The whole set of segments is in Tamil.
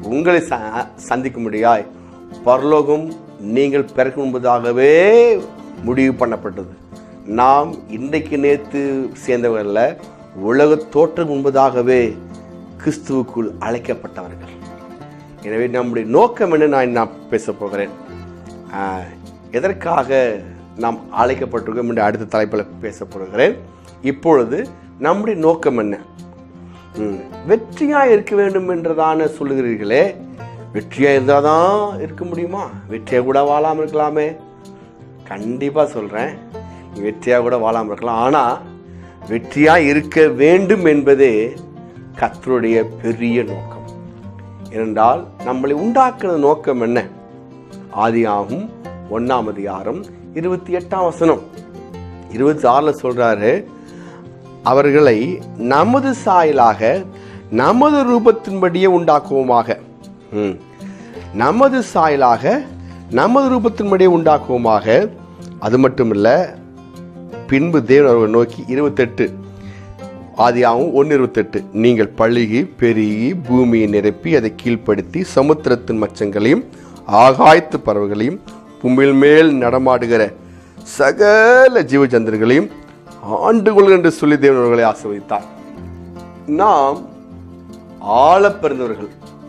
உங்களை ச- சந்திக்கும்படியாய் பரலோகம் நீங்கள் பிறக்கும் முன்பதாகவே முடிவு பண்ணப்பட்டது நாம் இன்றைக்கு நேற்று சேர்ந்தவர்கள உலக தோற்றம் முன்பதாகவே கிறிஸ்துவுக்குள் அழைக்கப்பட்டவர்கள் எனவே நம்முடைய நோக்கம் என்ன நான் நான் பேச போகிறேன் ஆஹ், எதற்காக நாம் அழைக்கப்பட்டிருக்கோம் என்று அடுத்த தலைப்பில் பேச போகிறேன் இப்பொழுது நம்முடைய நோக்கம் என்ன ம், வெற்றியா இருக்க வேண்டும் என்றதான சொல்லுகிறீர்களே வெற்றியா இருந்தால் தான் இருக்க முடியுமா வெற்றியா கூட வாழாமல் இருக்கலாமே கண்டிப்பாக சொல்கிறேன் வெற்றியாக கூட வாழாமல் இருக்கலாம் ஆனால் வெற்றியாக இருக்க வேண்டும் என்பதே கர்த்தருடைய பெரிய நோக்கம் ஏனென்றால் நம்மளை உண்டாக்குன நோக்கம் என்ன ஆதியாகும் ஒன்றாம் அதிகாரம் இருபத்தி எட்டாம் வசனம் இருபத்தி ஆறில் சொல்கிறாரு அவர்களை நமது சாயலாக நமது ரூபத்தின்படியே உண்டாக்குவோமாக ம். நமது சாயலாக நமது ரூபத்தின்படியே உண்டாக்குவோமாக அது மட்டும் இல்லை பின்பு தேவன் அவர்களை நோக்கி இருபத்தெட்டு ஆதியாகவும் ஒன்று இருபத்தெட்டு நீங்கள் பழுகி பெருகி பூமியை நிரப்பி அதை கீழ்ப்படுத்தி சமுத்திரத்தின் மச்சங்களையும் ஆகாயத்து பறவைகளையும் பூமியில் மேல் நடமாடுகிற சகல ஜீவஜந்தர்களையும் ஆண்டுகொள் என்று சொல்லி தேவன் அவர்களை ஆசீர்வதித்தார் நாம் ஆள பிறந்தவர்கள்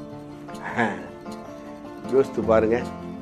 யோசித்து பாருங்க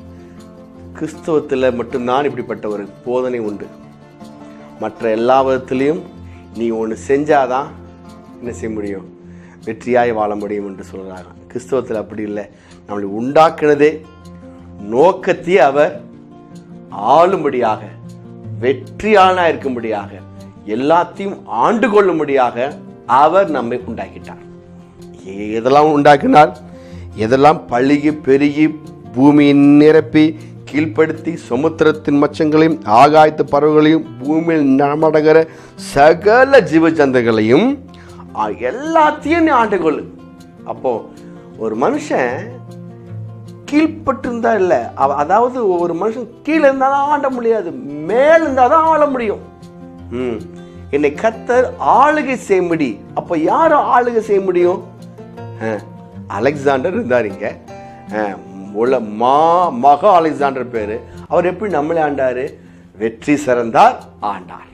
கிறிஸ்தவத்தில் மட்டும்தான் இப்படிப்பட்ட ஒரு போதனை உண்டு மற்ற எல்லா விதத்திலையும் நீ ஒன்று செஞ்சாதான் என்ன செய்ய முடியும் வெற்றியாய் வாழ முடியும் என்று சொல்கிறாங்க கிறிஸ்தவத்தில் அப்படி இல்லை நம்மளை உண்டாக்குனதே நோக்கத்தையே அவர் ஆளும்படியாக வெற்றியாளனாக இருக்கும்படியாக எல்லாத்தையும் ஆண்டு கொள்ளும்படியாக அவர் நம்மை உண்டாக்கிட்டார் எதெல்லாம் உண்டாக்கினார் எதெல்லாம் பழுகி பெருகி பூமியை நிரப்பி கீழ்ப்படுத்தி சமுத்திரத்தின் மச்சங்களையும் ஆகாயத்து பறவைகளையும் பூமியில் நடமாடுகிற சகல ஜீவஜந்துகளையும் ஆ, எல்லாத்தையும் நீ ஆண்டு கொள்ளு அப்போ ஒரு மனுஷன் கீழ்ப்பட்டு இருந்தா இல்ல அவ- அதாவது ஒரு மனுஷன் கீழே இருந்தா தான் ஆண்ட முடியாது மேல இருந்தா தான் ஆள முடியும் ம். என்னை கத்தர் ஆளுகை செய்யும்படி அப்ப யாரு ஆளுகை செய்ய முடியும் அஹ், அலெக்சாண்டர் இருந்தார் இங்க அஹ், உல மா மகா அலெக்சாண்டர் பேரு அவர் எப்படி நம்மளை ஆண்டாரு வெற்றி சிறந்தார் ஆண்டார்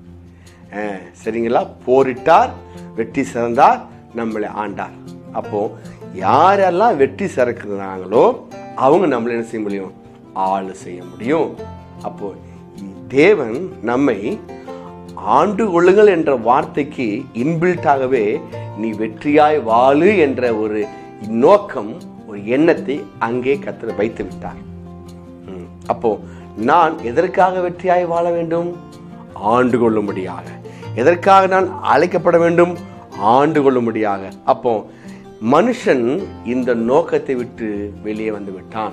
அஹ், சரிங்களா போரிட்டார் வெற்றி சிறந்தார் நம்மளை ஆண்டார் அப்போ யாரெல்லாம் வெற்றி சிறக்குறாங்களோ அவங்க நம்மளை என்ன செய்ய முடியும் ஆளு செய்ய முடியும் அப்போ தேவன் நம்மை ஆண்டு கொள்ளுங்கள் என்ற வார்த்தைக்கு இன்பில்ட்டாகவே நீ வெற்றியாய் வாழு என்ற ஒரு நோக்கம் ஒரு எண்ணத்தை அங்கே கத்தர் வைத்து விட்டார் ம். அப்போ நான் எதற்காக வெற்றியாய் வாழ வேண்டும் ஆண்டு கொள்ளும்படியாக எதற்காக நான் அழைக்கப்பட வேண்டும் ஆண்டு கொள்ளும்படியாக அப்போ மனுஷன் இந்த நோக்கத்தை விட்டு வெளியே வந்து விட்டான்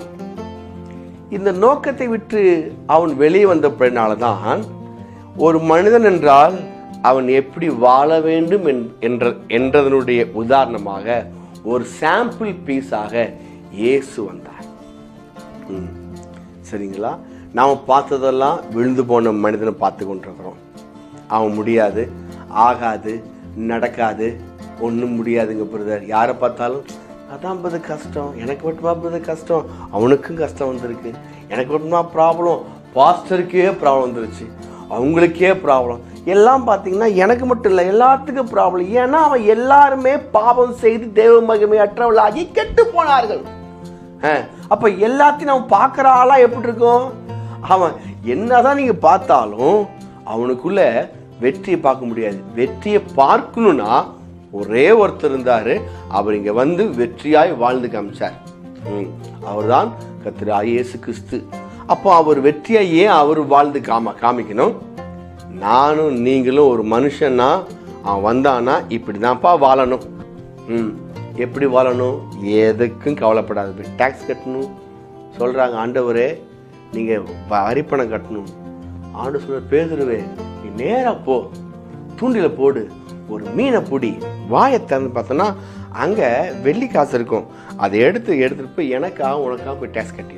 இந்த நோக்கத்தை விட்டு அவன் வெளியே வந்தபடினால தான் ஒரு மனிதன் என்றால் அவன் எப்படி வாழ வேண்டும் என்- என்ற என்றதனுடைய உதாரணமாக ஒரு சாம்பிள் பீஸாக இயேசு வந்தார் ம். சரிங்களா நாம் பார்த்ததெல்லாம் விழுந்து போன மனிதனை பார்த்து கொண்டிருக்கிறோம் அவன் முடியாது ஆகாது நடக்காது ஒன்றும் முடியாதுங்க பிரதர் யாரை பார்த்தாலும் அதான் பது கஷ்டம் எனக்கு மட்டுமா பது கஷ்டம் அவனுக்கும் கஷ்டம் வந்திருக்கு எனக்கு மட்டுமா ப்ராப்ளம் பாஸ்டருக்கே ப்ராப்ளம் வந்துருச்சு அவங்களுக்கே ப்ராப்ளம் எல்லாம் பார்த்தீங்கன்னா எனக்கு மட்டும் இல்லை எல்லாத்துக்கும் ப்ராப்ளம் ஏன்னா அவன் எல்லாருமே பாவம் செய்து தேவ மகிமை அற்றவர்களாகி கெட்டு போனார்கள் அஹ், அப்ப எல்லாத்தையும் நம்ம பார்க்குற ஆளா எப்படி இருக்கும் அவன் என்னதான் நீங்க பார்த்தாலும் அவனுக்குள்ள வெற்றியை பார்க்க முடியாது வெற்றியை பார்க்கணும்னா ஒரே ஒருத்தர் இருந்தாரு அவர் இங்க வந்து வெற்றியாய் வாழ்ந்து காமிச்சார் ம், அவர்தான் கத்திரா இயேசு கிறிஸ்து அப்போ அவர் வெற்றியை ஏன் அவர் வாழ்ந்து காம காமிக்கணும் நானும் நீங்களும் ஒரு மனுஷன்னா அவன் வந்தானா இப்படிதான்ப்பா வாழணும் ம் எப்படி வாழணும் எதுக்கும் கவலைப்படாது டேக்ஸ் கட்டணும் சொல்கிறாங்க ஆண்டவரே நீங்கள் வரிப்பணம் கட்டணும் ஆண்டு சொல்ற பேசுருவே நீ நேராக போ தூண்டில போடு ஒரு மீனை பிடி வாயை திறந்து பார்த்தோன்னா அங்கே வெள்ளி காசு இருக்கும் அதை எடுத்து எடுத்துட்டு போய் எனக்காக உனக்காக போய் டேக்ஸ் கட்டிடு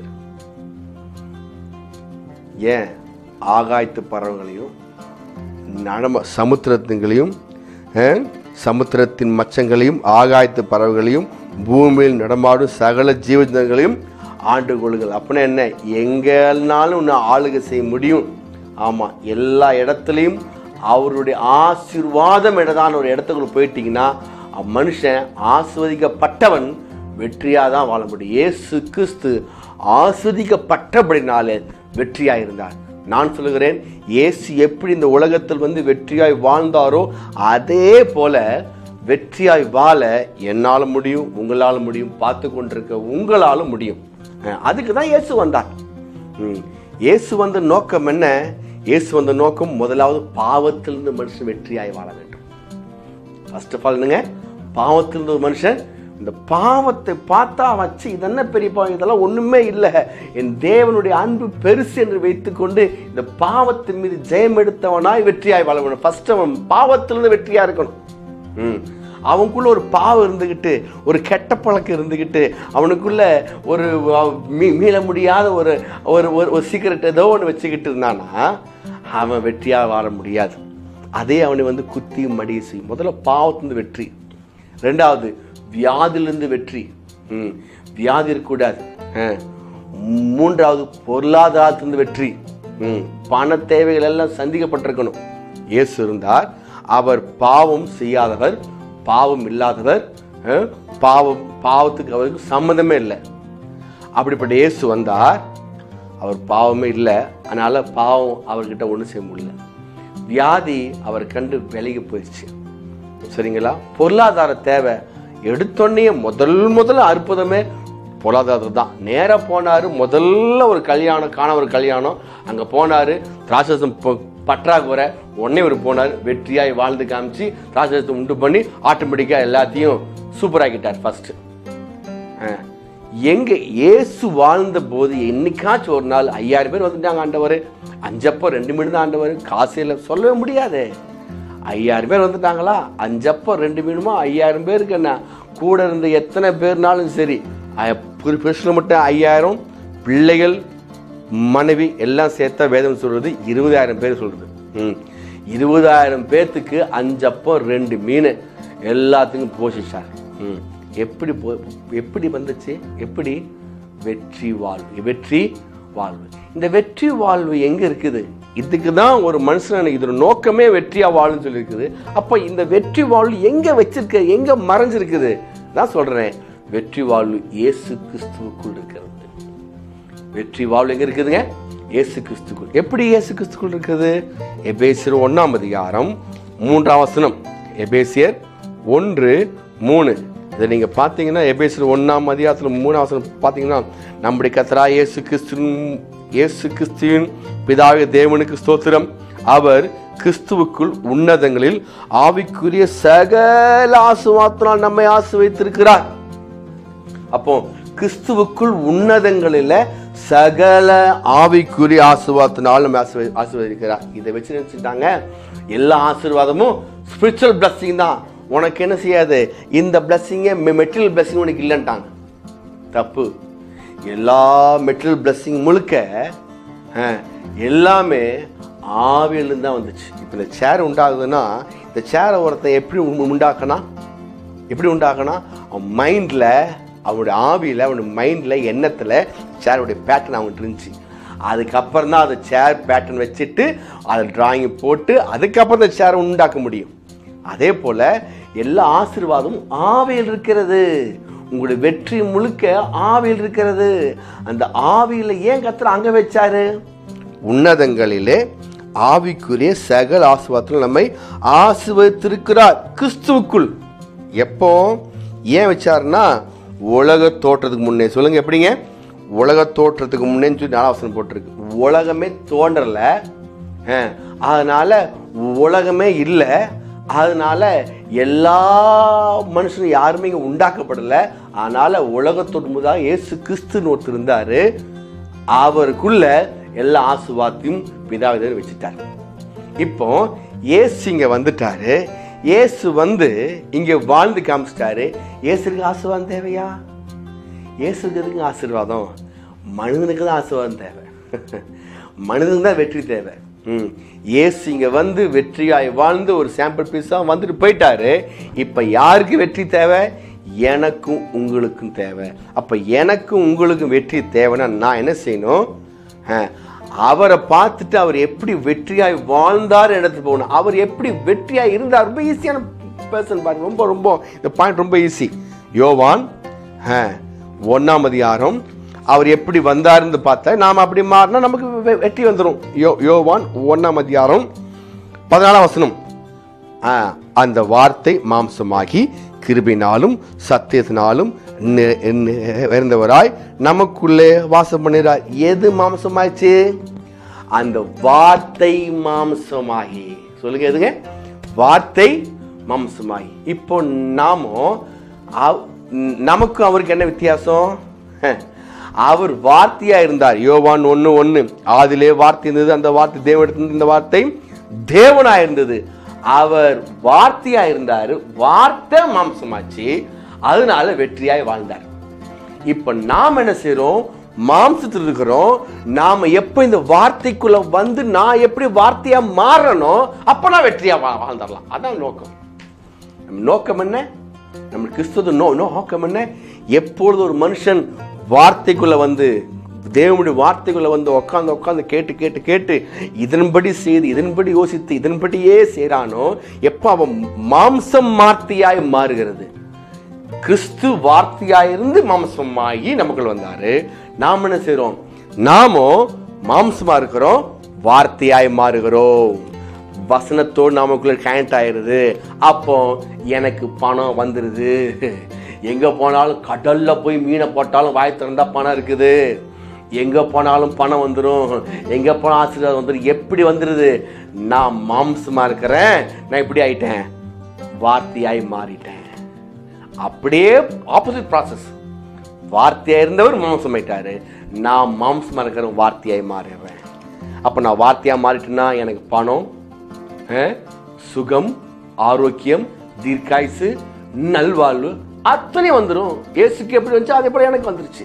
ஏன் ஆகாயத்து பறவைகளையும் நடம சமுத்திரத்துங்களையும் அஹ், சமுத்திரத்தின் மச்சங்களையும் ஆகாயத்து பறவைகளையும் பூமியில் நடமாடும் சகல ஜீவஜங்களையும் ஆண்டு கொள்ளுங்கள் அப்படின்னா என்ன எங்கேனாலும் உன்னை ஆளுகை செய்ய முடியும் ஆமாம் எல்லா இடத்துலையும் அவருடைய ஆசீர்வாதம் இடதான ஒரு இடத்துக்குள்ள போயிட்டீங்கன்னா மனுஷன் ஆஸ்வதிக்கப்பட்டவன் வெற்றியாக தான் வாழ முடியும் இயேசு கிறிஸ்து ஆஸ்வதிக்கப்பட்டபடினாலே வெற்றியாக இருந்தார் நான் சொல்லுகிறேன் இயேசு எப்படி இந்த உலகத்தில் வந்து வெற்றியாய் வாழ்ந்தாரோ அதே போல வெற்றியாய் வாழ என்னால் முடியும் உங்களால் முடியும் பார்த்து கொண்டிருக்க உங்களாலும் முடியும் அஹ் அதுக்கு தான் இயேசு வந்தார் ம். இயேசு வந்த நோக்கம் என்ன இயேசு வந்த நோக்கம் முதலாவது பாவத்திலிருந்து மனுஷன் வெற்றியாய் வாழ வேண்டும் ஃபர்ஸ்ட் ஆஃப் ஆல் என்னங்க பாவத்திலிருந்து ஒரு மனுஷன் இந்த பாவத்தை பார்த்தா வச்சு இதென்ன பெரிய பாவம் இதெல்லாம் ஒண்ணுமே இல்லை என் தேவனுடைய அன்பு பெருசு என்று வைத்துக்கொண்டு இந்த பாவத்தின் மீது ஜெயம் எடுத்தவனாய் வெற்றியாய் வாழ வேண்டும் ஃபர்ஸ்ட் அவன் பாவத்திலிருந்து வெற்றியா இருக்கணும் ம் அவனுக்குள்ள ஒரு பாவம் இருந்துக்கிட்டு ஒரு கெட்ட பழக்கம் இருந்துக்கிட்டு அவனுக்குள்ள ஒரு அஹ், மீ மீள முடியாத ஒரு ஒரு ஒரு- ஒரு சீக்கிரட் ஏதோ ஒன்று வச்சுக்கிட்டு இருந்தானா அவன் வெற்றியாக வாழ முடியாது அதே அவனை வந்து குத்தி மடிய செய்யும் முதல்ல பாவத்திலிருந்து வெற்றி ரெண்டாவது வியாதியிலிருந்து வெற்றி ம் வியாதி இருக்கக்கூடாது ஆ. மூன்றாவது பொருளாதாரத்திலிருந்து வெற்றி ம் பண தேவைகள் எல்லாம் சந்திக்கப்பட்டிருக்கணும் இயேசு இருந்தார் அவர் பாவம் செய்யாதவர் பாவம் இல்லாதவர் ஆ, பாவம் பாவத்துக்கு அவருக்கு சம்மந்தமே இல்லை அப்படிப்பட்ட இயேசு வந்தார் அவர் பாவமே இல்லை அதனால பாவம் அவர்கிட்ட ஒன்றும் செய்ய முடியல வியாதி அவர் கண்டு விலகி போயிடுச்சு சரிங்களா பொருளாதார தேவை எடுத்தோடனே முதல் முதல்ல அற்புதமே பொருளாதாரம் தான் நேராக போனார் முதல்ல ஒரு கல்யாணம் காண ஒரு கல்யாணம் அங்கே போனார் திராட்சரசம் ப- பற்றாக்குறை உடனே ஒரு போனார் வெற்றியாய் வாழ்ந்து காமிச்சு திராட்சரசத்தை உண்டு பண்ணி ஆட்டோமேட்டிக்காக எல்லாத்தையும் சூப்பராக்கிட்டார் ஃபர்ஸ்ட் எங்க இயேசு வாழ்ந்த போது என்னைக்காச்சும் ஒரு நாள் ஐயாயிரம் பேர் வந்துட்டாங்க ஆண்டவர் அஞ்சப்போ ரெண்டு மீன் தான் ஆண்டவர் காசு இல்லை சொல்லவே முடியாது ஐயாயிரம் பேர் வந்துட்டாங்களா அஞ்சப்போ ரெண்டு மீனுமா ஐயாயிரம் பேருக்கு என்ன கூட இருந்த எத்தனை பேர்னாலும் சரி பிரச்சனை மட்டும் ஐயாயிரம் பிள்ளைகள் மனைவி எல்லாம் சேர்த்தா வேதம் சொல்றது இருபதாயிரம் பேர் சொல்றது ம் இருபதாயிரம் பேர்த்துக்கு அஞ்சப்போ ரெண்டு மீன் எல்லாத்துக்கும் போஷிச்சார் ம் எப்படி போ எப்படி வந்துச்சு எப்படி வெற்றி வாழ்வு வெற்றி வாழ்வு இந்த வெற்றி வாழ்வு எங்க இருக்குது இதுக்கு தான் ஒரு மனுஷன் இதோட நோக்கமே வெற்றியா வாழுன்னு சொல்லியிருக்குது அப்ப இந்த வெற்றி வாழ்வு எங்க வச்சிருக்க எங்க மறைஞ்சிருக்குது நான் சொல்றேன் வெற்றி வாழ்வு இயேசு கிறிஸ்துவுக்குள் இருக்கிறது வெற்றி வாழ்வு எங்க இருக்குதுங்க இயேசு கிறிஸ்துக்குள் எப்படி இயேசு கிறிஸ்துக்குள் இருக்குது எபேசியர் ஒண்ணாம் அதிகாரம் மூன்றாம் வசனம் எபேசியர் ஒன்று மூணு இதை நீங்க பார்த்தீங்கன்னா எபேசியர் ஒண்ணாம் அதிகாரத்தில் மூணாம் வசனம் பார்த்தீங்கன்னா நம்முடைய கத்தரா இயேசு கிறிஸ்துவின் இயேசு கிறிஸ்துவின் பிதாவே தேவனுக்கு ஸ்தோத்திரம் அவர் கிறிஸ்துவுக்குள் உன்னதங்களில் ஆவிக்குரிய சகல ஆசுவாத்தினால் நம்மை ஆசு வைத்திருக்கிறார் அப்போ கிறிஸ்துவுக்குள் உன்னதங்களில் சகல ஆவிக்குரிய ஆசீர்வாதத்தினால் நம்ம ஆசீர்வ- ஆசீர்வதிக்கிறார் இதை வச்சு நினைச்சுட்டாங்க எல்லா ஆசீர்வாதமும் ஸ்பிரிச்சுவல் பிளஸ்ஸிங் தான் உனக்கு என்ன செய்யாது இந்த பிளஸ்ஸிங்கே மெட்டீரியல் பிளஸ்ஸிங் உனக்கு இல்லைன்ட்டாங்க தப்பு எல்லா மெட்டீரியல் பிளஸ்ஸிங் முழுக்க அஹ், எல்லாமே ஆவியிலிருந்து தான் வந்துச்சு இப்போ இந்த சேர் உண்டாகுதுன்னா இந்த சேரை ஒருத்தன் எப்படி உண்டு- உண்டாக்கனா எப்படி உண்டாக்கணும் அவன் மைண்டில் அவனுடைய ஆவியில் அவனுடைய மைண்டில் எண்ணத்தில் சேருடைய பேட்டர்ன் அவன்கிட்ட இருந்துச்சு அதுக்கப்புறம் தான் அந்த சேர் பேட்டர்ன் வச்சுட்டு அதை டிராயிங் போட்டு அதுக்கப்புறம் அந்த சேரை உண்டாக்க முடியும் அதே போல் எல்லா ஆசீர்வாதமும் ஆவியில் இருக்கிறது உங்களுடைய வெற்றி முழுக்க ஆவியில் இருக்கிறது அந்த ஆவியில் ஏன் கத்துற அங்கே வச்சாரு உன்னதங்களிலே ஆவிக்குரிய சகல ஆசீர்வாதத்தில் நம்மை ஆசீர்வதித்திருக்கிறார் கிறிஸ்துவுக்குள் எப்போ ஏன் வச்சாருன்னா உலக தோற்றத்துக்கு முன்னே சொல்லுங்க எப்படிங்க உலக தோற்றத்துக்கு முன்னேன்னு சொல்லி நாலாவசனம் போட்டிருக்கு உலகமே தோன்றல அஹ், அதனால உலகமே இல்லை அதனால எல்லா மனுஷனும் யாருமே இங்க உண்டாக்கப்படல அதனால உலகத்தோடு முதலாக இயேசு கிறிஸ்துன்னு ஒருத்தர் இருந்தாரு அவருக்குள்ள எல்லா ஆசுவாத்தையும் பிதாவிதர் வச்சுட்டார் இப்போ இயேசு இங்க வந்துட்டாரு இயேசு வந்து இங்க வாழ்ந்து காமிச்சிட்டாரு இயேசுக்கு ஆசீர்வாதம் தேவையா இயேசுக்கு எதுக்கு ஆசீர்வாதம் மனிதனுக்கு தான் ஆசீர்வாதம் தேவை மனிதனுக்கு தான் வெற்றி தேவை ம் இயேசு இங்க வந்து வெற்றியாய் வாழ்ந்து ஒரு சாம்பிள் பீஸா வந்துட்டு போயிட்டாரு இப்ப யாருக்கு வெற்றி தேவை எனக்கும் உங்களுக்கும் தேவை அப்ப எனக்கும் உங்களுக்கும் வெற்றி தேவைன்னா நான் என்ன செய்யணும் அஹ், அவரை பார்த்துட்டு அவர் எப்படி வெற்றியாய் வாழ்ந்தார் இடத்துக்கு போகணும் அவர் எப்படி வெற்றியாய் இருந்தார் ரொம்ப ஈஸியான பர்சன் பாருங்க ரொம்ப ரொம்ப இந்த பாயிண்ட் ரொம்ப ஈஸி யோவான் அஹ், ஒண்ணாம் அதிகாரம் அவர் எப்படி வந்தாருன்னு பார்த்தா நாம் அப்படி மாறினா நமக்கு வெ- வெற்றி வந்துடும் யோ யோவான் ஒண்ணாம் அதிகாரம் பதினாலாம் வசனம் ஆ, அந்த வார்த்தை மாம்சமாகி கிருபினாலும் சத்தியத்தினாலும் நி- நி- நிறைந்தவராய் நமக்குள்ளே வாசம் பண்ணுகிறார் எது மாம்சமாயிடுச்சு அந்த வார்த்தை மாம்சமாகி சொல்லுங்க எதுங்க வார்த்தை மாம்சமாகி இப்போ நாமோ அவ்- நமக்கும் அவருக்கு என்ன வித்தியாசம் ஹ, அவர் வார்த்தையா இருந்தார் யோவான் ஒண்ணு ஒண்ணு ஆதிலே வார்த்தை இருந்தது அந்த வார்த்தை தேவனிடத்திலிருந்து இந்த வார்த்தை தேவனா இருந்தது அவர் வார்த்தையா இருந்தாரு வார்த்தை மாம்சமாச்சு அதனால வெற்றியாய் வாழ்ந்தார் இப்ப நாம் என்ன செய்றோம் மாம்சத்தில் இருக்கிறோம் நாம எப்ப இந்த வார்த்தைக்குள்ள வந்து நான் எப்படி வார்த்தையா மாறணும் அப்ப நான் வெற்றியா வா- வாழ்ந்துடலாம் அதான் நோக்கம் நம்ம நோக்கம் என்ன நம்ம கிறிஸ்துவ நோ நோக்கம் என்ன எப்பொழுது ஒரு மனுஷன் வார்த்தைக்குள்ள வந்து தேவனுடைய வார்த்தைக்குள்ள வந்து உட்காந்து உட்காந்து கேட்டு கேட்டு கேட்டு இதன்படி செய்து இதன்படி யோசித்து இதன்படியே செய்றானோ எப்போ அவன் மாம்சம் மார்த்தியாய் மாறுகிறது கிறிஸ்து வார்த்தையாயிருந்து மாம்சமாகி நமக்குள்ள வந்தாரு நாம் என்ன செய்றோம் நாமோ மாம்சமா இருக்கிறோம் வார்த்தையாய் மாறுகிறோம் வசனத்தோடு நமக்குள்ள கனெக்ட் ஆயிருது அப்போ எனக்கு பணம் வந்துருது எங்க போனாலும் கடல்ல போய் மீனை போட்டாலும் வாய் திறந்தா பணம் இருக்குது எங்க போனாலும் பணம் வந்துடும் எங்க போனாலும் ஆசீர்வாதம் வந்துடும் எப்படி வந்துருது நான் மாம்சமா இருக்கிறேன் நான் இப்படி ஆயிட்டேன் வார்த்தையாய் மாறிட்டேன் அப்படியே ஆப்போசிட் ப்ராசஸ் வார்த்தையா இருந்தவர் மாம்சமாயிட்டாரு நான் மாம்சமா இருக்கிற வார்த்தையாய் மாறிடுறேன் அப்ப நான் வார்த்தையா மாறிட்டேன்னா எனக்கு பணம் அஹ், சுகம் ஆரோக்கியம் தீர்க்காயுசு நல்வாழ்வு அத்தனை வந்துடும் இயேசுக்கு எப்படி வந்துச்சு அதே போல எனக்கு வந்துருச்சு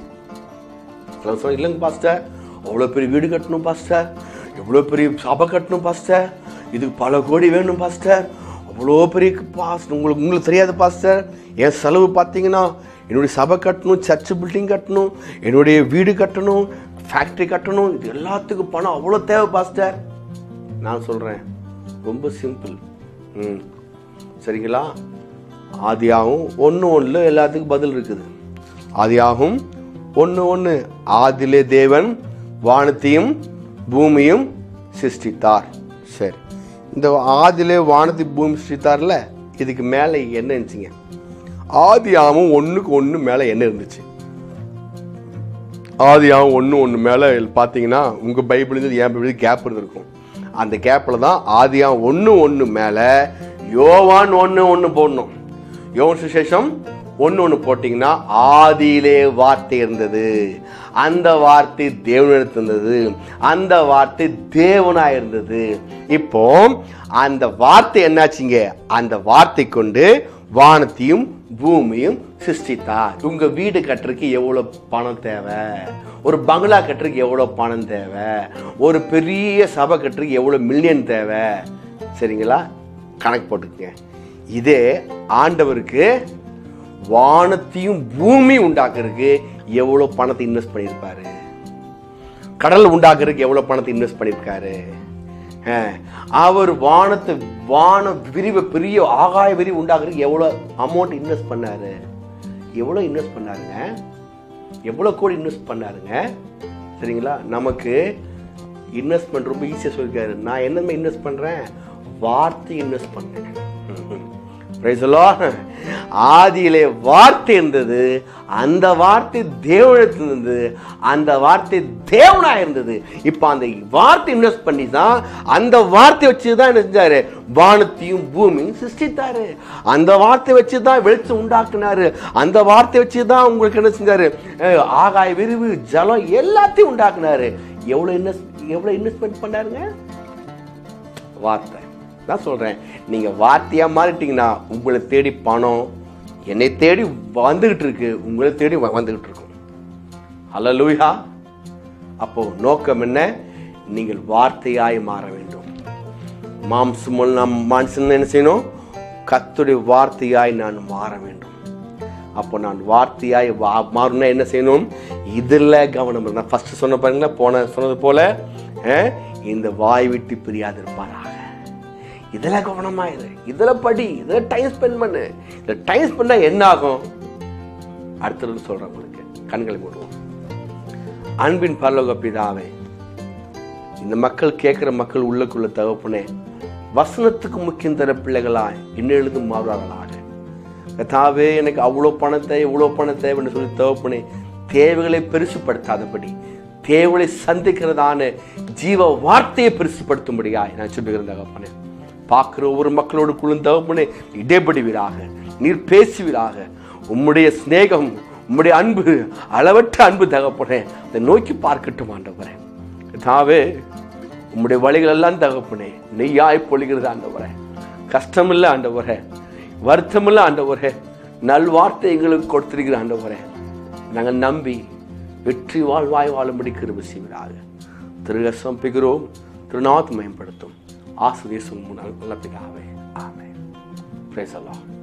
சிலர் சொல்ல இல்லைங்க பாஸ்டர் அவ்வளோ பெரிய வீடு கட்டணும் பாஸ்டர் எவ்வளோ பெரிய சபை கட்டணும் பாஸ்டர் இதுக்கு பல கோடி வேணும் பாஸ்டர் அவ்வளோ பெரிய பாஸ்டர் உங்களுக்கு உங்களுக்கு தெரியாது பாஸ்டர் என் செலவு பார்த்தீங்கன்னா என்னுடைய சபை கட்டணும் சர்ச் பில்டிங் கட்டணும் என்னுடைய வீடு கட்டணும் ஃபேக்ட்ரி கட்டணும் இது எல்லாத்துக்கும் பணம் அவ்வளோ தேவை பாஸ்டர் நான் சொல்கிறேன் ரொம்ப சிம்பிள் ம் சரிங்களா ஆதியாகவும் ஒன்று ஒன்றில் எல்லாத்துக்கும் பதில் இருக்குது ஆதியாகும் ஒன்று ஒன்று ஆதிலே தேவன் வானத்தையும் பூமியும் சிருஷ்டித்தார் சரி இந்த ஆதிலே வானத்தை பூமி சிருஷ்டித்தார்ல இதுக்கு மேலே என்ன இருந்துச்சுங்க ஆதியாமும் ஒன்றுக்கு ஒன்று மேலே என்ன இருந்துச்சு ஆதியாகவும் ஒன்று ஒன்று மேலே பார்த்தீங்கன்னா உங்கள் பைபிள் இருந்து என் பைபிள் கேப் இருந்திருக்கும் அந்த கேப்பில் தான் ஆதியாகம் ஒன்று ஒன்று மேலே யோவான் ஒன்று ஒன்று போடணும் யோவான் சுசேஷம் ஒன்று ஒன்று போட்டிங்கன்னா ஆதியிலே வார்த்தை இருந்தது அந்த வார்த்தை தேவனிடத்து இருந்தது அந்த வார்த்தை தேவனாய் இருந்தது இப்போ அந்த வார்த்தை என்னாச்சுங்க அந்த வார்த்தை கொண்டு வானத்தையும் பூமியும் சிருஷ்டித்தார் உங்க வீடு கட்டுறதுக்கு எவ்வளவு பணம் தேவை ஒரு பங்களா கட்டுறதுக்கு எவ்வளவு பணம் தேவை ஒரு பெரிய சபை கட்டுறதுக்கு எவ்வளவு மில்லியன் தேவை சரிங்களா கணக்கு போட்டுக்கங்க இதே ஆண்டவருக்கு வானத்தையும் பூமி உண்டாக்குறதுக்கு எவ்வளவு பணத்தை இன்வெஸ்ட் பண்ணியிருப்பாரு கடல் உண்டாக்குறதுக்கு எவ்வளவு பணத்தை இன்வெஸ்ட் பண்ணியிருக்காரு அஹ், அவர் வானத்தை வான விரிவு பெரிய ஆகாய விரிவு உண்டாக்குறதுக்கு எவ்வளோ அமௌண்ட் இன்வெஸ்ட் பண்ணாரு எவ்வளோ இன்வெஸ்ட் பண்ணாருங்க எவ்வளோ கோடி இன்வெஸ்ட் பண்ணாருங்க சரிங்களா நமக்கு இன்வெஸ்ட்மெண்ட் ரொம்ப ஈஸியாக சொல்லியிருக்காரு நான் என்னமே இன்வெஸ்ட் பண்ணுறேன் வார்த்தை இன்வெஸ்ட் பண்ணேன் Praise the Lord. ஆதியிலே வார்த்தை இருந்தது அந்த வார்த்தை தேவனத்தில் இருந்தது அந்த வார்த்தை தேவனா இருந்தது இப்போ அந்த வார்த்தை இன்வெஸ்ட் பண்ணி தான் அந்த வார்த்தை வச்சு தான் என்ன செஞ்சாரு வானத்தையும் பூமியும் சிருஷ்டித்தாரு அந்த வார்த்தை வச்சு தான் வெளிச்சம் உண்டாக்குனாரு அந்த வார்த்தை வச்சு தான் உங்களுக்கு என்ன செஞ்சாரு அஹ், ஆகாய விரிவு ஜலம் எல்லாத்தையும் உண்டாக்குனாரு எவ்வளோ இன்வெஸ்ட் எவ்வளோ இன்வெஸ்ட்மெண்ட் பண்ணாருங்க வார்த்தை நான் சொல்றேன் நீங்க வார்த்தையா மாறிட்டீங்கன்னா உங்களை தேடி பணம் என்னை தேடி வந்துகிட்டு இருக்கு உங்களை தேடி வ- வந்துகிட்டு இருக்கும் அல்ல அப்போ நோக்கம் என்ன நீங்கள் வார்த்தையாய் மாற வேண்டும் மாம்சமுள்ள நம் மனுஷன் என்ன செய்யணும் கத்துடைய வார்த்தையாய் நான் மாற வேண்டும் அப்போ நான் வார்த்தையாய் வா மாறணும்னா என்ன செய்யணும் இதில் கவனம் இருந்தா ஃபர்ஸ்ட் சொன்ன பாருங்களா போன சொன்னது போல அஹ், இந்த வாய் விட்டு பிரியாதிருப்பாராக இதில் கவனமாயிரு இதில் படி இதில் டைம் ஸ்பெண்ட் பண்ணு இதில் டைம் ஸ்பெண்ட் பண்ணால் என்ன ஆகும் அடுத்தது சொல்கிறேன் உங்களுக்கு கண்களை மூடுவோம் அன்பின் பரலோக பிதாவே இந்த மக்கள் கேட்குற மக்கள் உள்ளுக்குள்ள தகப்பனே வசனத்துக்கு முக்கியம் தர பிள்ளைகளாய் இன்னெழுதும் மாறுவார்களாக கத்தாவே எனக்கு அவ்வளோ பணத்தை இவ்வளோ பணம் தேவைன்னு சொல்லி தகப்பனே தேவைகளை பெருசுப்படுத்தாதபடி தேவைகளை சந்திக்கிறதான ஜீவ வார்த்தையை பெருசுப்படுத்தும்படியாய் நான் சொல்லுகிறேன் தகப்பனே பார்க்குற ஒவ்வொரு மக்களோடு குழுந்த தகப்பனே இடைப்படுவீராக நீர் பேசுவீராக உம்முடைய சிநேகம் உம்முடைய அன்பு அளவற்ற அன்பு தகப்பனே அதை நோக்கி பார்க்கட்டும் ஆண்டவரே தாவே உம்முடைய வழிகள் எல்லாம் தகப்பனே நெய்யாய் பொழிகிறது ஆண்டவரே கஷ்டமில்லை ஆண்டவரே வருத்தமில்லை ஆண்டவரே நல்வார்த்தை எங்களுக்கு கொடுத்திருக்கிற ஆண்டவரே நாங்கள் நம்பி வெற்றி வாழ்வாய் வாழும்படி கிருபை செய்வதாக திருகசம் பிகிறோம் திருநாத் மேம்படுத்தும் ஆசிரியர் முன்னால் நல்ல பிதாவே ஆமே பிரேசலாம்